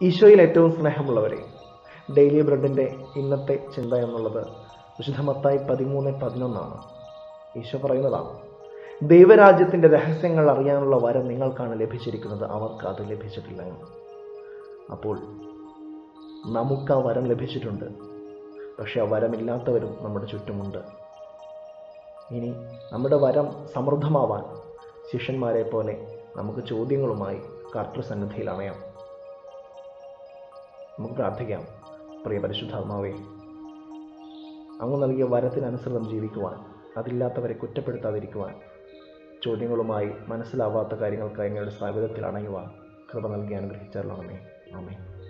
ഈശോയിൽ ഏറ്റവും സ്നേഹമുള്ളവരെ ഡെയിലി ബ്രെഡിൻ്റെ ഇന്നത്തെ ചിന്ത എന്നുള്ളത് വിശുദ്ധമത്തായി പതിമൂന്ന് പതിനൊന്നാണ് ഈശോ പറയുന്നതാണ് ദൈവരാജ്യത്തിൻ്റെ രഹസ്യങ്ങൾ അറിയാനുള്ള വരം നിങ്ങൾക്കാണ് ലഭിച്ചിരിക്കുന്നത് അവർക്ക് അത് ലഭിച്ചിട്ടില്ല എന്ന് അപ്പോൾ നമുക്ക് ആ വരം ലഭിച്ചിട്ടുണ്ട് പക്ഷെ ആ വരമില്ലാത്തവരും നമ്മുടെ ചുറ്റുമുണ്ട് ഇനി നമ്മുടെ വരം സമൃദ്ധമാവാൻ ശിഷ്യന്മാരെ പോലെ നമുക്ക് ചോദ്യങ്ങളുമായി കർത്തൃസന്നിധിയിൽ അണയാം നമുക്ക് പ്രാർത്ഥിക്കാം പ്രിയ പരിശുദ്ധാത്മാവേ അങ്ങ് നൽകിയ വരത്തിനനുസൃതം ജീവിക്കുവാൻ അതില്ലാത്തവരെ കുറ്റപ്പെടുത്താതിരിക്കുവാൻ ചോദ്യങ്ങളുമായി മനസ്സിലാവാത്ത കാര്യങ്ങൾക്ക് അങ്ങയുടെ സ്വാഗതത്തിൽ അണയുവാൻ കൃപ നൽകി അനുഗ്രഹിച്ചാലോ ആമേ ആമേ